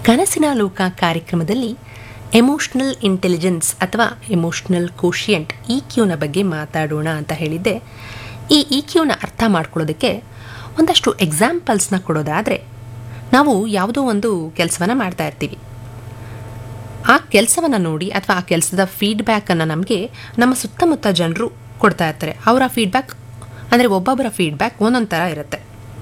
ಕನಸಿನ ಲೋಕ ಕಾರ್ಯಕ್ರಮದಲ್ಲಿ ಎಮೋಷ್ನಲ್ ಇಂಟೆಲಿಜೆನ್ಸ್ ಅಥವಾ ಎಮೋಷ್ನಲ್ ಕೋಶಿಯಂಟ್ ಇ ಕ್ಯೂನ ಬಗ್ಗೆ ಮಾತಾಡೋಣ ಅಂತ ಹೇಳಿದ್ದೆ ಈ ಇ ಕ್ಯೂನ ಅರ್ಥ ಮಾಡ್ಕೊಳ್ಳೋದಕ್ಕೆ ಒಂದಷ್ಟು ಎಕ್ಸಾಂಪಲ್ಸ್ನ ಕೊಡೋದಾದರೆ ನಾವು ಯಾವುದೋ ಒಂದು ಕೆಲಸವನ್ನು ಮಾಡ್ತಾ ಇರ್ತೀವಿ ಆ ಕೆಲಸವನ್ನು ನೋಡಿ ಅಥವಾ ಆ ಕೆಲಸದ ಫೀಡ್ಬ್ಯಾಕನ್ನು ನಮಗೆ ನಮ್ಮ ಸುತ್ತಮುತ್ತ ಜನರು ಕೊಡ್ತಾ ಇರ್ತಾರೆ ಅವರ ಫೀಡ್ಬ್ಯಾಕ್ ಅಂದರೆ ಒಬ್ಬೊಬ್ಬರ ಫೀಡ್ಬ್ಯಾಕ್ ಒಂದೊಂದು ಥರ ಇರುತ್ತೆ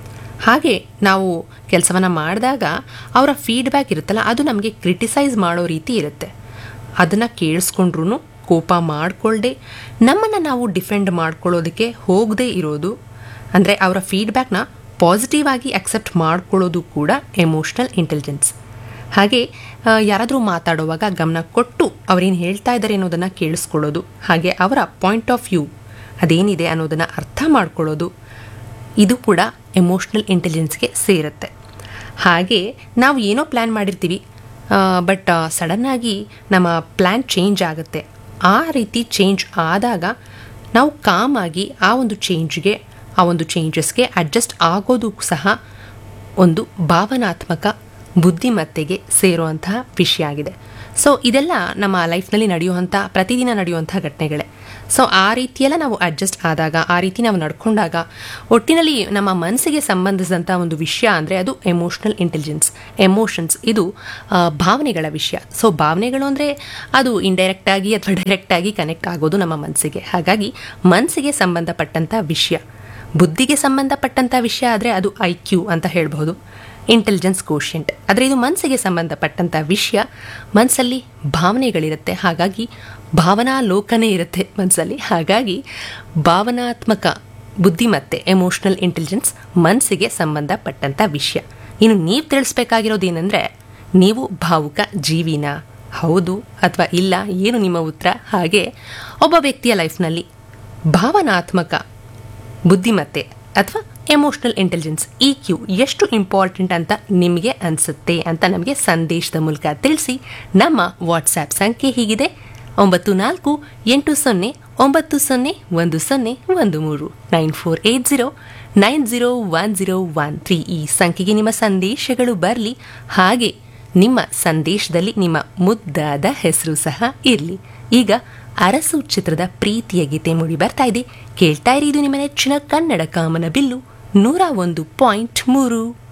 ಹಾಗೆ ನಾವು ಕೆಲಸವನ್ನು ಮಾಡಿದಾಗ ಅವರ ಫೀಡ್ಬ್ಯಾಕ್ ಇರುತ್ತಲ್ಲ ಅದು ನಮಗೆ ಕ್ರಿಟಿಸೈಸ್ ಮಾಡೋ ರೀತಿ ಇರುತ್ತೆ ಅದನ್ನು ಕೇಳಿಸ್ಕೊಂಡ್ರೂ ಕೋಪ ಮಾಡಿಕೊಳ್ಳದೆ ನಮ್ಮನ್ನು ನಾವು ಡಿಫೆಂಡ್ ಮಾಡ್ಕೊಳ್ಳೋದಕ್ಕೆ ಹೋಗದೇ ಇರೋದು ಅಂದರೆ ಅವರ ಫೀಡ್ಬ್ಯಾಕ್ನ ಪಾಸಿಟಿವ್ ಆಗಿ ಅಕ್ಸೆಪ್ಟ್ ಮಾಡ್ಕೊಳ್ಳೋದು ಕೂಡ ಎಮೋಷ್ನಲ್ ಇಂಟೆಲಿಜೆನ್ಸ್ ಹಾಗೆ ಆ, ಯಾರಾದರೂ ಮಾತಾಡುವಾಗ ಗಮನ ಕೊಟ್ಟು ಅವರೇನು ಹೇಳ್ತಾ ಇದ್ದಾರೆ ಅನ್ನೋದನ್ನು ಕೇಳಿಸ್ಕೊಳ್ಳೋದು ಹಾಗೆ ಅವರ ಪಾಯಿಂಟ್ ಆಫ್ ವ್ಯೂ ಅದೇನಿದೆ ಅನ್ನೋದನ್ನು ಅರ್ಥ ಮಾಡ್ಕೊಳ್ಳೋದು ಇದು ಕೂಡ ಎಮೋಷ್ನಲ್ ಇಂಟೆಲಿಜೆನ್ಸ್ಗೆ ಸೇರುತ್ತೆ ಹಾಗೆ ನಾವು ಏನೋ ಪ್ಲ್ಯಾನ್ ಮಾಡಿರ್ತೀವಿ ಬಟ್ ಸಡನ್ನಾಗಿ ನಮ್ಮ ಪ್ಲ್ಯಾನ್ ಚೇಂಜ್ ಆಗುತ್ತೆ ಆ ರೀತಿ ಚೇಂಜ್ ಆದಾಗ ನಾವು ಕಾಮಾಗಿ ಆ ಒಂದು ಚೇಂಜ್ಗೆ ಆ ಒಂದು ಚೇಂಜಸ್ಗೆ ಅಡ್ಜಸ್ಟ್ ಆಗೋದು ಸಹ ಒಂದು ಭಾವನಾತ್ಮಕ ಬುದ್ಧಿಮತ್ತೆಗೆ ಸೇರುವಂತಹ ವಿಷಯ ಆಗಿದೆ ಸೊ ಇದೆಲ್ಲ ನಮ್ಮ ಲೈಫ್ನಲ್ಲಿ ನಡೆಯುವಂಥ ಪ್ರತಿದಿನ ನಡೆಯುವಂಥ ಘಟನೆಗಳೇ ಸೊ ಆ ರೀತಿಯೆಲ್ಲ ನಾವು ಅಡ್ಜಸ್ಟ್ ಆದಾಗ ಆ ರೀತಿ ನಾವು ನಡ್ಕೊಂಡಾಗ ಒಟ್ಟಿನಲ್ಲಿ ನಮ್ಮ ಮನಸ್ಸಿಗೆ ಸಂಬಂಧಿಸಿದಂಥ ಒಂದು ವಿಷಯ ಅಂದರೆ ಅದು ಎಮೋಷ್ನಲ್ ಇಂಟೆಲಿಜೆನ್ಸ್ ಎಮೋಷನ್ಸ್ ಇದು ಆ, ಭಾವನೆಗಳ ವಿಷಯ ಸೊ ಭಾವನೆಗಳು ಅಂದರೆ ಅದು ಇಂಡೈರೆಕ್ಟಾಗಿ ಅಥವಾ ಡೈರೆಕ್ಟಾಗಿ ಕನೆಕ್ಟ್ ಆಗೋದು ನಮ್ಮ ಮನಸ್ಸಿಗೆ ಹಾಗಾಗಿ ಮನಸ್ಸಿಗೆ ಸಂಬಂಧಪಟ್ಟಂಥ ವಿಷಯ ಬುದ್ಧಿಗೆ ಸಂಬಂಧಪಟ್ಟಂಥ ವಿಷಯ ಆದರೆ ಅದು ಐ ಕ್ಯೂ ಅಂತ ಹೇಳ್ಬೋದು ಇಂಟೆಲಿಜೆನ್ಸ್ ಕೋಶಿಯಂಟ್ ಆದರೆ ಇದು ಮನಸ್ಸಿಗೆ ಸಂಬಂಧಪಟ್ಟಂಥ ವಿಷಯ ಮನಸ್ಸಲ್ಲಿ ಭಾವನೆಗಳಿರುತ್ತೆ ಹಾಗಾಗಿ ಭಾವನಾ ಲೋಕನೇ ಇರುತ್ತೆ ಮನಸ್ಸಲ್ಲಿ ಹಾಗಾಗಿ ಭಾವನಾತ್ಮಕ ಬುದ್ಧಿಮತ್ತೆ ಎಮೋಷ್ನಲ್ ಇಂಟೆಲಿಜೆನ್ಸ್ ಮನಸ್ಸಿಗೆ ಸಂಬಂಧಪಟ್ಟಂಥ ವಿಷಯ ಇನ್ನು ನೀವು ತಿಳಿಸ್ಬೇಕಾಗಿರೋದು ಏನಂದರೆ ನೀವು ಭಾವುಕ ಜೀವಿನ ಹೌದು ಅಥವಾ ಇಲ್ಲ ಏನು ನಿಮ್ಮ ಉತ್ತರ ಹಾಗೆ ಒಬ್ಬ ವ್ಯಕ್ತಿಯ ಲೈಫ್ನಲ್ಲಿ ಭಾವನಾತ್ಮಕ ಬುದ್ಧಿಮತ್ತೆ ಅಥವಾ ಎಮೋಷ್ನಲ್ ಇಂಟೆಲಿಜೆನ್ಸ್ ಇ ಕ್ಯೂ ಎಷ್ಟು ಇಂಪಾರ್ಟೆಂಟ್ ಅಂತ ನಿಮಗೆ ಅನಿಸುತ್ತೆ ಅಂತ ನಮಗೆ ಸಂದೇಶದ ಮೂಲಕ ತಿಳಿಸಿ ನಮ್ಮ ವಾಟ್ಸ್ಆ್ಯಪ್ ಸಂಖ್ಯೆ ಹೀಗಿದೆ ಒಂಬತ್ತು ನಾಲ್ಕು ಎಂಟು ಸೊನ್ನೆ ಒಂಬತ್ತು ಸೊನ್ನೆ ಒಂದು ಸೊನ್ನೆ ಒಂದು ಮೂರು nine four eight zero nine zero one zero one three ಈ ಸಂಖ್ಯೆಗೆ ನಿಮ್ಮ ಸಂದೇಶಗಳು ಬರಲಿ ಹಾಗೆ ನಿಮ್ಮ ಸಂದೇಶದಲ್ಲಿ ನಿಮ್ಮ ಮುದ್ದಾದ ಹೆಸರು ಸಹ ಇರಲಿ ಈಗ ಅರಸು ಚಿತ್ರದ ಪ್ರೀತಿಯ ಗೀತೆ ಮೂಡಿ ಬರ್ತಾ ಇದೆ ಕೇಳ್ತಾ ಇರಿ ಇದು ನಿಮ್ಮ ನೆಚ್ಚಿನ ಕನ್ನಡ ಕಾಮನ ಬಿಲ್ಲು ನೂರ ಒಂದು ಪಾಯಿಂಟ್ ಮೂರು